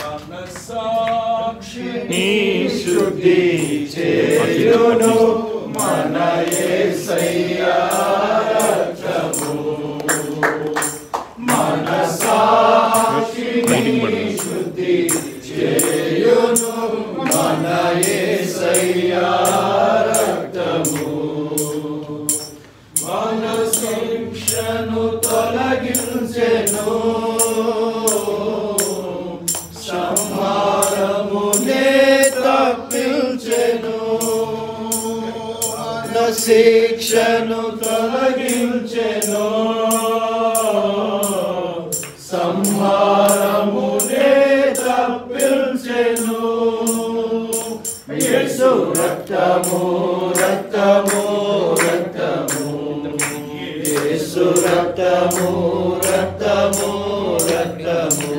నీ శుద్ధి చేయును మన యేసయ్యా రక్తము మన సాక్షిని శుద్ధి చేయును మన యేసయ్యా రక్తము మన శిక్షను తొలగించెను సంహారమునే తప్పించెను మన శిక్షను తొలగించెను సంహారమునే తప్పించెను యేసు రక్తము రక్తము రక్తము యేసు రక్తము రక్తము రక్తము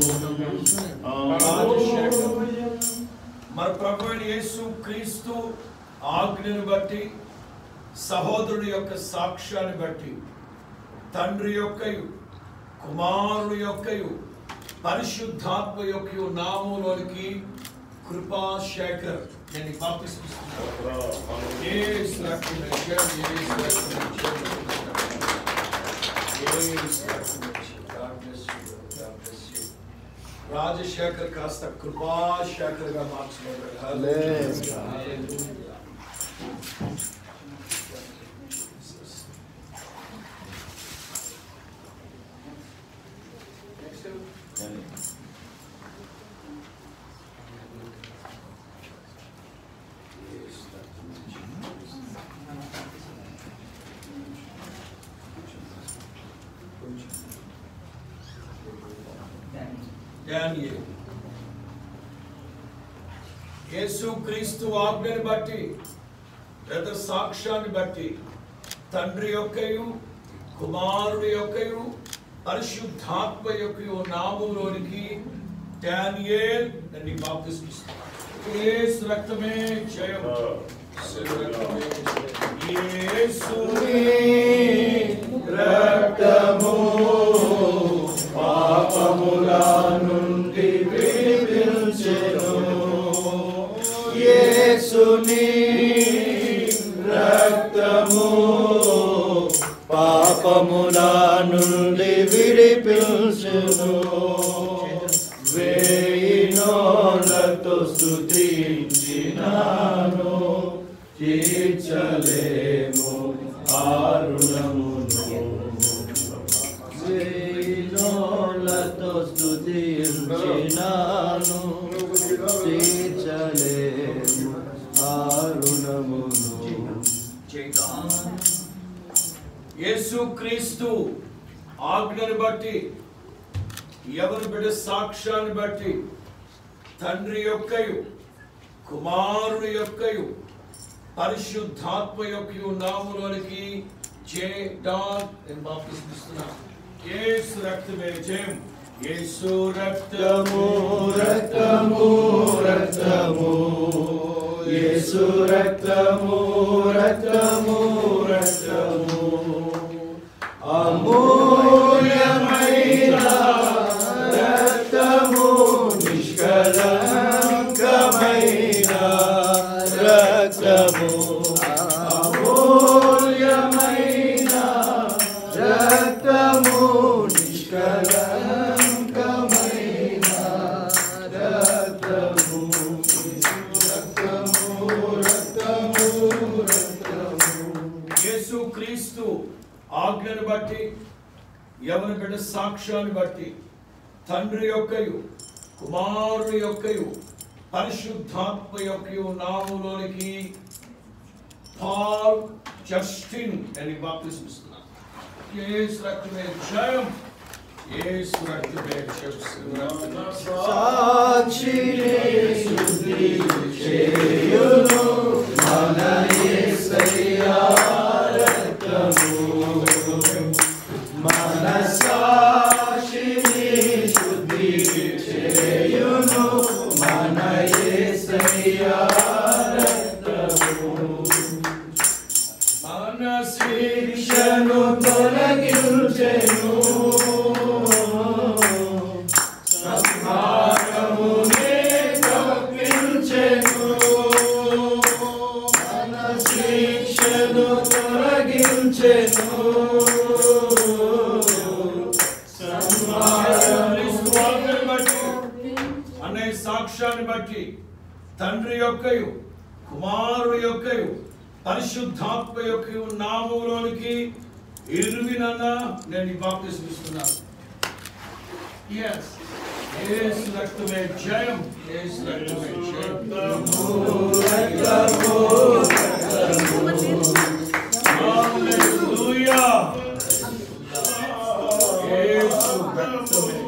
మన ప్రభు అయిన యేసు క్రీస్తు ఆజ్ఞను బట్టి సహోదరుడి యొక్క సాక్ష్యాన్ని బట్టి తండ్రి యొక్కయు కుమారుడు యొక్కయు పరిశుద్ధాత్మ యొక్క నామంలోనికి కృపాశేఖర్ నేను బాప్తిస్తున్నాను యేసు రక్తమే జయం, యేసు రక్తమే జయం. యేసు రక్తమే జయం. God bless you. God bless you. Rajasekhar కాస్త కృపాశేఖర్ గా మార్చబడ్డాడు డానియేల్ యేసు క్రీస్తు ఆజ్ఞని బట్టి లేదా సాక్ష్యాన్ని బట్టి తండ్రి యొక్కయు కుమారుడి యొక్కయు పరిశుద్ధాత్మ యొక్క నామంలోనికి డానియేల్ నన్ను బాప్తిస్తున్నాను యేసు రక్తమే జయం యేసు రక్తమే జయం. యేసుని రక్తము పాపముల నుండి విడిపించెను యేసుని రక్తము పాపముల నుండి విడిపించెను వేయినోలతో స్తుతించినాను తీర్చలేము ఆరుణమును వేయినోలతో స్తుతించినాను తీర్చలేము ఆరుణమును యేసు క్రీస్తు ఆజ్ఞను బట్టి ఎవరి బిడ్డ సాక్ష్యాన్ని బట్టి తండ్రి యొక్కయు కుమారుడి యొక్కయు పరిశుద్ధాత్మ యొక్క నాములోనికి జే డాన్ నేను బాప్తిస్తున్నా యేసు రక్తమే జయం యేసు రక్తము రక్తము రక్తము యేసు రక్తము రక్తము రక్తము అమూల్యమైన రక్తము నిష్కలంకమైన రక్తము అమూల్యమైన రక్తము నిష్కలంకమైన రక్తము రక్తము రక్తము రక్తము యేసు క్రీస్తు ఆజ్ఞను బట్టి ఎవరి బిడ్డ సాక్ష్యాన్ని బట్టి తండ్రి యొక్కయు కుమారుడి యొక్కయు పరిశుద్ధాత్మ యొక్క నామంలోనికి పాల్ జస్టిన్ అని బాప్తిస్తున్నా యేసు రక్తమే జయం యేసు రక్తమే జయం సాక్షిని శుద్ధి చేయును మన యేసయ్యా రక్తము మన సాక్షిని శుద్ధి చేయును మన యేసయ్యా రక్తము మన శిక్షను తొలగించెను సంహారము సాక్ష్యాన్ని బట్టి తండ్రి యొక్కయు కుమారుడు యొక్కయు పరిశుద్ధాత్మ యొక్క నామములోనికి ఇరువినన్న నేను ఈ బాప్తిస్మ ఇస్తున్నాను Yes. యేసు రక్తమే జయం యేసు రక్తమే జయం Hallelujah. యేసు రక్తమే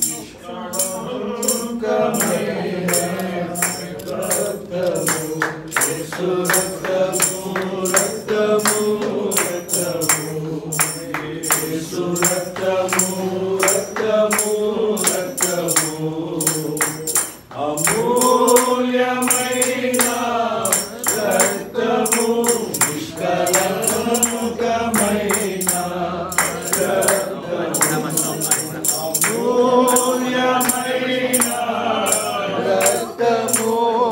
అమూల్యమైన రక్తము నిష్కలంకమైన అమూల్యమైన రక్తము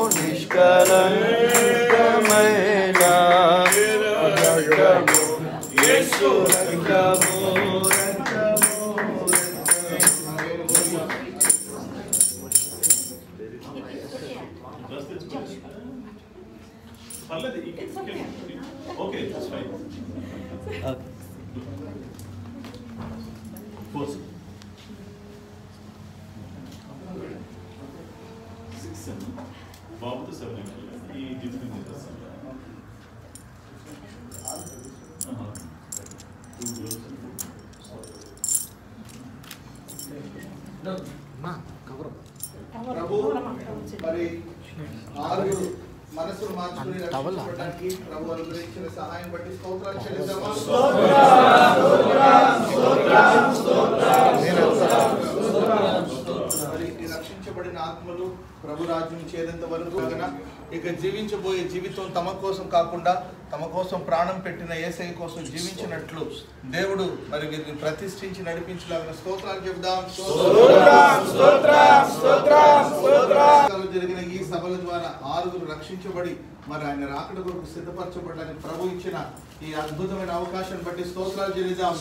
నిష్కలంకమైన రక్తము యేసు రక్తము రక్తము పర్లేదు okay it's fine fours six seven బాబుతో సెవెన్ ఈ డిఫరెంట్ ప్రభు మరి ఆరుగురు మనసును మార్చుకుని రక్షించబడడానికి ప్రభు అనుగ్రహించిన సహాయం బట్టి స్తోత్రాలు చెల్లిద్దామా మరి ఈ రక్షించబడిన ఆత్మలు ప్రభు రాజ్యం చేరేంత వరకు కాగా ఇక జీవించబోయే జీవితం తమ కోసం కాకుండా తమ కోసం ప్రాణం పెట్టిన ఏసై కోసం జీవించినట్లు దేవుడు మరి వీరిని ప్రతిష్ఠించి నడిపించలాగిన స్తోత్రాలు చెబుదాం స్తోత్రాలు జరిగిన ఈ సభల ద్వారా ఆరుగురు రక్షించబడి మరి ఆయన రాకడ కొరకు సిద్ధపరచబడడానికి ప్రభు ఇచ్చిన ఈ అద్భుతమైన అవకాశాన్ని బట్టి స్తోత్రాలు చెల్లిద్దాం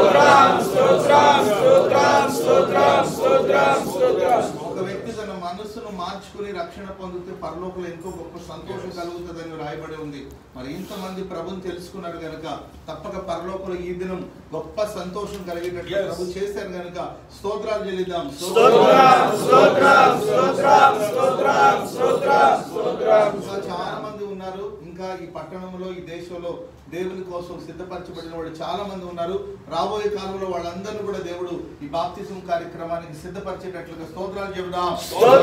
ఒక వ్యక్తి తన మనస్సును మార్చుకుని రక్షణ పొందితే పరలోకంలో ఎంతో గొప్ప సంతోషం కలుగుతుందని రాయబడి ఉంది మరి ఇంతమంది ప్రభుని తెలుసుకున్నారు గనుక తప్పక పరలోకంలో ఈ దినం గొప్ప సంతోషం కలిగేటట్లు Yes. ప్రభు చేశారు గనుక స్తోత్రాలు చెల్లిద్దాం ఇంకా చాలా మంది ఉన్నారు ఇంకా ఈ పట్టణంలో ఈ దేశంలో దేవుని కోసం సిద్ధపరచబడిన వాళ్ళు చాలా మంది ఉన్నారు రాబోయే కాలంలో వాళ్ళందరినీ కూడా దేవుడు ఈ బాప్తిజం కార్యక్రమానికి సిద్ధపరిచేటట్లుగా స్తోత్రాలు చెబుదాం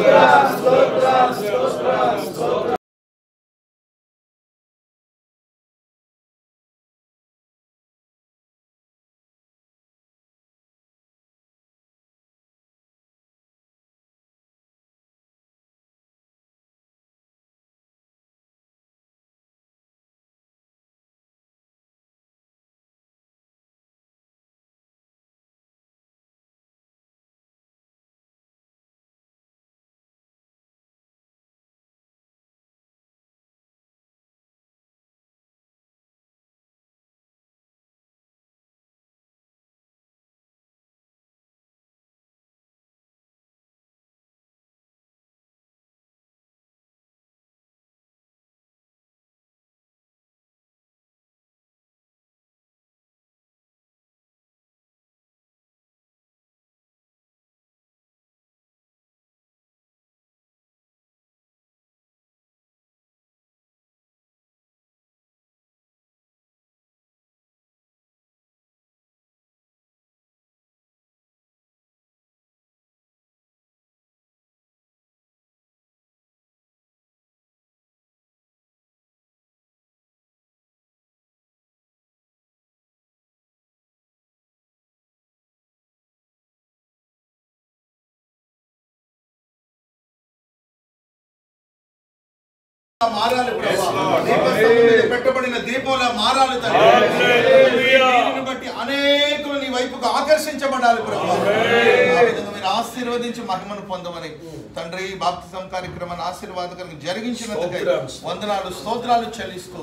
మారాలి ప్రభా. దీపస్తంభం మీద పెట్టబడిన దీపంలా మారాలి తండ్రి దీనిని బట్టి అనేకులు నీ వైపుకు ఆకర్షించబడాలి ప్రభా ఆ విధంగా మీరు ఆశీర్వదించి మహిమను పొందమని తండ్రి బాప్తిజం కార్యక్రమాన్ని ఆశీర్వాదకరంగా జరిగించినందుకై స్తోత్రం. వందనాలు స్తోత్రాలు చెల్లిస్తూ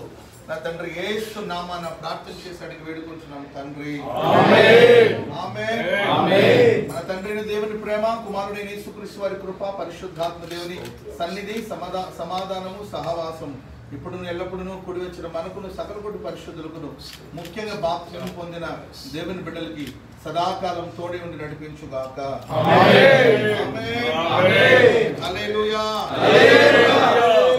నా తండ్రి ఏసు నామాన ప్రార్థన చేసి అడిగి వేడుకుంటున్నాం తండ్రి ఆమేన్. ఆమేన్. ఆమేన్. మన తండ్రిని దేవుని ప్రేమ కుమారుడైన యేసుక్రీస్తు వారి కృప పరిశుద్ధాత్మ దేవుని సన్నిధి సమాధా సమాధానము సహవాసం ఇప్పుడు ఎల్లప్పుడూ కుడి వచ్చిన మనకును సకల కొట్టి పరిశుద్ధులకును ముఖ్యంగా బాప్తిజం పొందిన దేవుని బిడ్డలకి సదాకాలం తోడి ఉండి నడిపించుగాక ఆమేన్. ఆమేన్. ఆమేన్. హల్లెలూయా హల్లెలూయా.